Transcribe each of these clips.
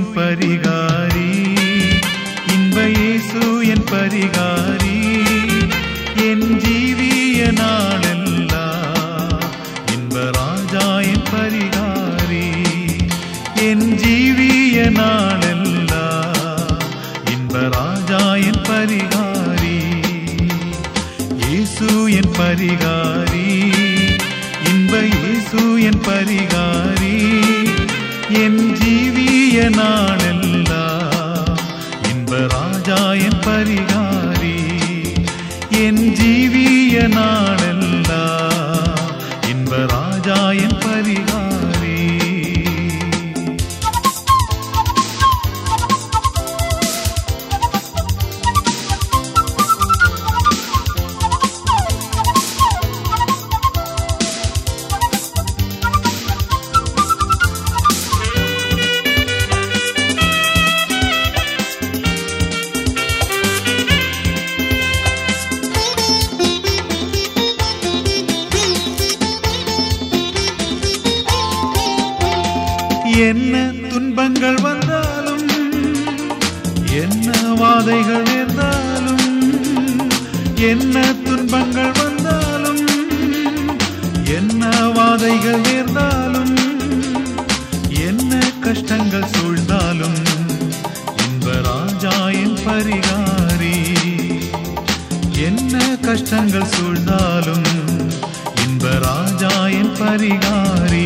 என் பரிகாரி இன்ப இயேசு என் பரிகாரி என் ஜீவிய நாளெல்லாம் இன்ப ராஜா என் பரிகாரி என் ஜீவிய நாளெல்லாம் இன்ப ராஜா என் பரிகாரி இயேசு என் பரிகாரி இன்ப இயேசு என் பரிகாரி என் ஜீவிய நாளெல்லாம் இன்ப ராஜா என் பரிகாரி என் ஜீவிய நாளெல்லாம் இன்ப ராஜா என் பரிகாரி என்ன துன்பங்கள் வந்தாலும் என்ன வாதைகள் நேர்ந்தாலும் என்ன துன்பங்கள் வந்தாலும் என்ன வாதைகள் நேர்ந்தாலும் என்ன கஷ்டங்கள் சூழ்ந்தாலும் இன்ப ராஜா என் பரிகாரி என்ன கஷ்டங்கள் சூழ்ந்தாலும் இன்ப ராஜா என் பரிகாரி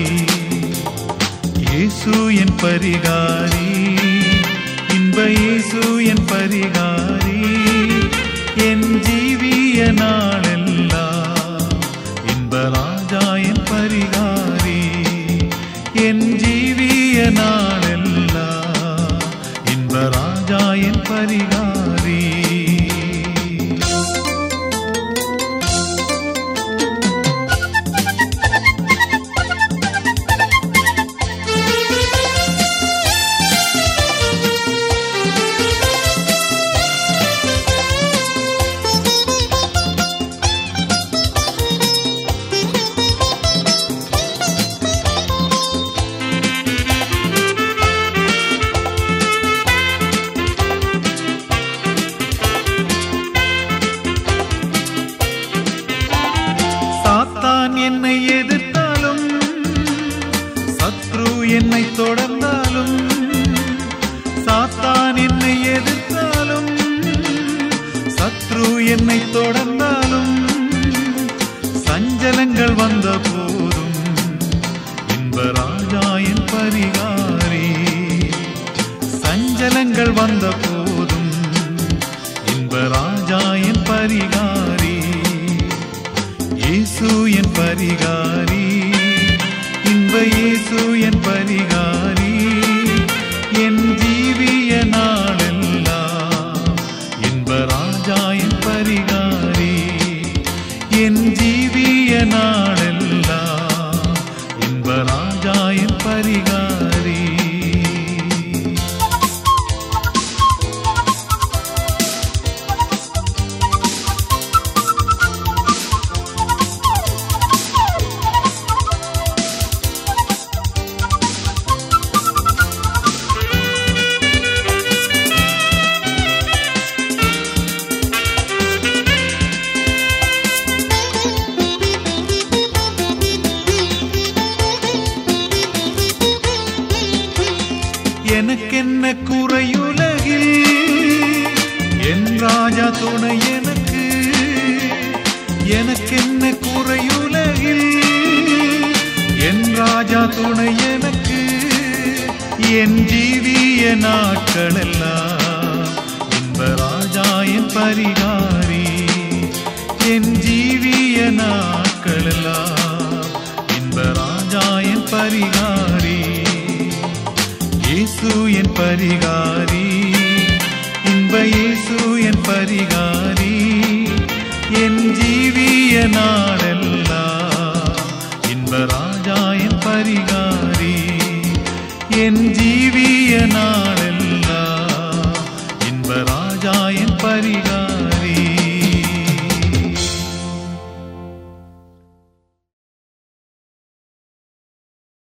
இயேசு என் பரிகாரி இன்ப இயேசு என் பரிகாரி என் ஜீவிய நாளெல்லாம் இன்ப ராஜா என் பரிகாரி என் ஜீவிய நாளெல்லாம் இன்ப ராஜா என் பரிகாரி சாத்தான் என்னை எதிர்த்தாலும் சத்ரு என்னை தொடர்ந்தாலும் சாத்தான் என்னை எதிர்த்தாலும் சத்ரு என்னை தொடர்ந்தாலும் சஞ்சலங்கள் வந்த போதும் இன்ப ராஜா என் பரிகாரி சஞ்சலங்கள் வந்த போதும் இன்ப ராஜா என் பரிகாரி இயேசு என் பரிகாரி இன்ப இயேசு என் பரிகாரி என் ஜீவிய நாளெல்லாம் இன்ப ராஜா என் பரிகாரி என் ஜீவிய நாளெல்லாம் இன்ப ராஜா என் பரிகாரி எனக்கென்ன குறையுலகில் என் ராஜா துணை எனக்கு எனக்கென்ன குறையுலகில் என் ராஜா துணை எனக்கு என் ஜீவிய நாட்களெல்லாம் இன்ப ராஜா என் பரிகாரி என் ஜீவிய நாட்களெல்லாம் இன்ப ராஜா என் பரிகாரி இயேசு என் பரிகாரி இன்ப இயேசு என் பரிகாரி என் ஜீவிய நாளெல்லாம் இன்ப ராஜா என் பரிகாரி என் ஜீவிய நாளெல்லாம் இன்ப ராஜா என் பரிகாரி